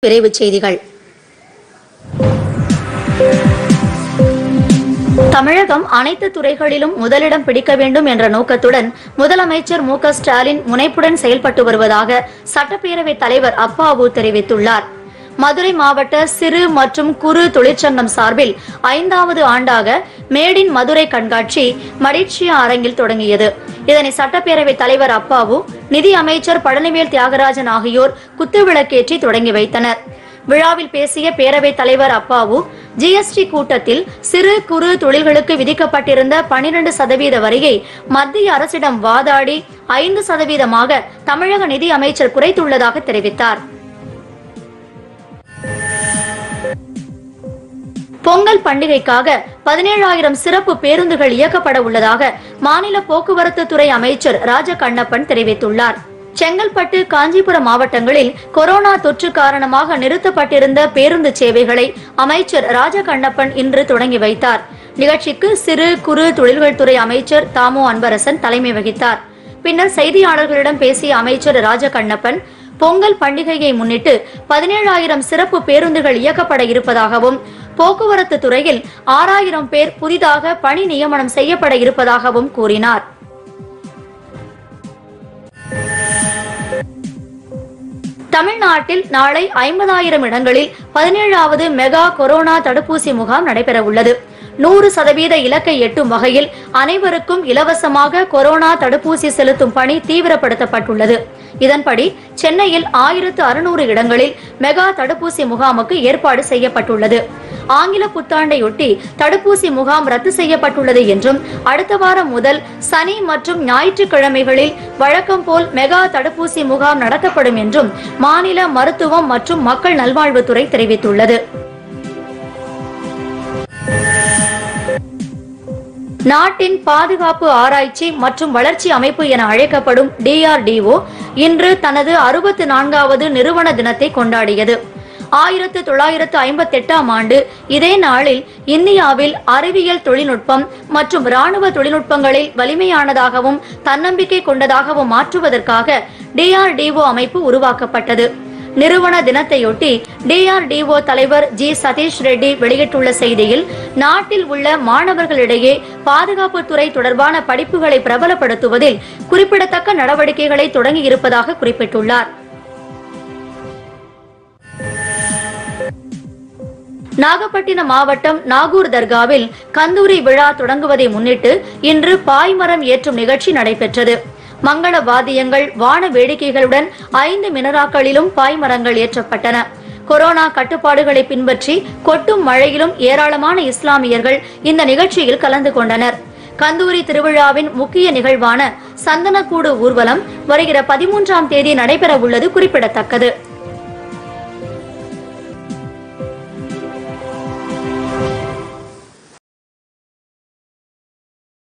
விரைவுச் செய்திகள் தமிழகம் அனைத்து துறைகளிலும் முதலிடம் பிடிக்க வேண்டும் என்ற நோக்கத்துடன் முதலமைச்சர் மு க ஸ்டாலின் முனைப்புடன் செயல்பட்டு வருவதாக சட்டப்பேரவைத் தலைவர் அப்பாவு தெரிவித்துள்ளார் மதுரை மாவட்ட சிறு மற்றும் குறு தொழிற்சங்கம் சார்பில் ஐந்தாவது ஆண்டாக மேடின் மதுரை கண்காட்சி மடிச்சியா அரங்கில் தொடங்கியது இதனை சட்டப்பேரவைத் தலைவர் அப்பாவு நிதி அமைச்சர் பழனிவேல் தியாகராஜன் ஆகியோர் குத்துவிளக்கேற்றி தொடங்கி வைத்தனர் விழாவில் பேசிய பேரவைத் தலைவர் அப்பாவு ஜிஎஸ்டி கூட்டத்தில் சிறு குறு தொழில்களுக்கு விதிக்கப்பட்டிருந்த பனிரெண்டு சதவீத வரியை மத்திய அரசிடம் வாதாடி ஐந்து சதவீதமாக தமிழக நிதி அமைச்சர் குறைத்துள்ளதாக தெரிவித்தார் பொங்கல் பண்டிகைக்காக பதினேழாயிரம் சிறப்பு பேருந்துகள் இயக்கப்பட உள்ளதாக மாநில போக்குவரத்து துறை அமைச்சர் ராஜ கண்ணப்பன் தெரிவித்துள்ளார் செங்கல்பட்டு காஞ்சிபுரம் மாவட்டங்களில் கொரோனா தொற்று காரணமாக நிறுத்தப்பட்டிருந்த பேருந்து சேவைகளை அமைச்சர் ராஜ கண்ணப்பன் இன்று தொடங்கி வைத்தார் நிகழ்ச்சிக்கு சிறு குறு தொழில்கள் துறை அமைச்சர் தாமோ அன்பரசன் தலைமை வகித்தார் பின்னர் செய்தியாளர்களிடம் பேசிய அமைச்சர் ராஜ கண்ணப்பன் பொங்கல் பண்டிகையை முன்னிட்டு பதினேழாயிரம் சிறப்பு பேருந்துகள் இயக்கப்பட இருப்பதாகவும் போக்குவரத்து துறையில் ஆறாயிரம் பேர் புதிதாக பணி நியமனம் செய்யப்பட இருப்பதாகவும் கூறினார் தமிழ்நாட்டில் நாளை ஐம்பதாயிரம் இடங்களில் பதினேழாவது மெகா கொரோனா தடுப்பூசி முகாம் நடைபெற உள்ளது நூறு சதவீத இலக்கை எட்டும் வகையில் அனைவருக்கும் இலவசமாக கொரோனா தடுப்பூசி செலுத்தும் பணி தீவிரப்படுத்தப்பட்டுள்ளது இதன்படி சென்னையில் ஆயிரத்து அறுநூறு இடங்களில் மெகா தடுப்பூசி முகாமுக்கு ஏற்பாடு செய்யப்பட்டுள்ளது ஆங்கில புத்தாண்டையொட்டி தடுப்பூசி முகாம் ரத்து செய்யப்பட்டுள்ளது என்றும் அடுத்த வாரம் முதல் சனி மற்றும் ஞாயிற்றுக்கிழமைகளில் வழக்கம் போல் மெகா தடுப்பூசி முகாம் நடத்தப்படும் என்றும் மாநில மருத்துவம் மற்றும் மக்கள் நல்வாழ்வுத்துறை தெரிவித்துள்ளது நாட்டின் பாதுகாப்பு ஆராய்ச்சி மற்றும் வளர்ச்சி அமைப்பு என அழைக்கப்படும் டிஆர்டிஓ இன்று தனது அறுபத்து நான்காவது நிறுவன தினத்தை கொண்டாடியது ஆயிரத்து தொள்ளாயிரத்து ஐம்பத்தி எட்டாம் ஆண்டு இதே நாளில் இந்தியாவில் அறிவியல் தொழில்நுட்பம் மற்றும் ராணுவ தொழில்நுட்பங்களில் வலிமையானதாகவும் தன்னம்பிக்கை கொண்டதாகவும் மாற்றுவதற்காக டிஆர்டிஓ அமைப்பு உருவாக்கப்பட்டது நிறுவன தினத்தையொட்டி டிஆர்டிஓ தலைவர் ஜி சதீஷ் ரெட்டி வெளியிட்டுள்ள செய்தியில் நாட்டில் உள்ள மாணவர்களிடையே பாதுகாப்புத்துறை தொடர்பான படிப்புகளை பிரபலப்படுத்துவதில் குறிப்பிடத்தக்க நடவடிக்கைகளை தொடங்கி இருப்பதாக குறிப்பிட்டுள்ளார் நாகப்பட்டினம் மாவட்டம் நாகூர் தர்காவில் கந்தூரி விழா தொடங்குவதை முன்னிட்டு இன்று பாய்மரம் ஏற்றும் நிகழ்ச்சி நடைபெற்றது மங்கள வாத்தியங்கள் வான வேடிக்கைகளுடன் ஐந்து மினராக்களிலும் பாய்மரங்கள் ஏற்றப்பட்டன கொரோனா கட்டுப்பாடுகளை பின்பற்றி கொட்டும் மழையிலும் ஏராளமான இஸ்லாமியர்கள் இந்த நிகழ்ச்சியில் கலந்து கொண்டனர் கந்தூரி திருவிழாவின் முக்கிய நிகழ்வான சந்தனக்கூடு ஊர்வலம் வருகிற பதிமூன்றாம் தேதி நடைபெற உள்ளது குறிப்பிடத்தக்கது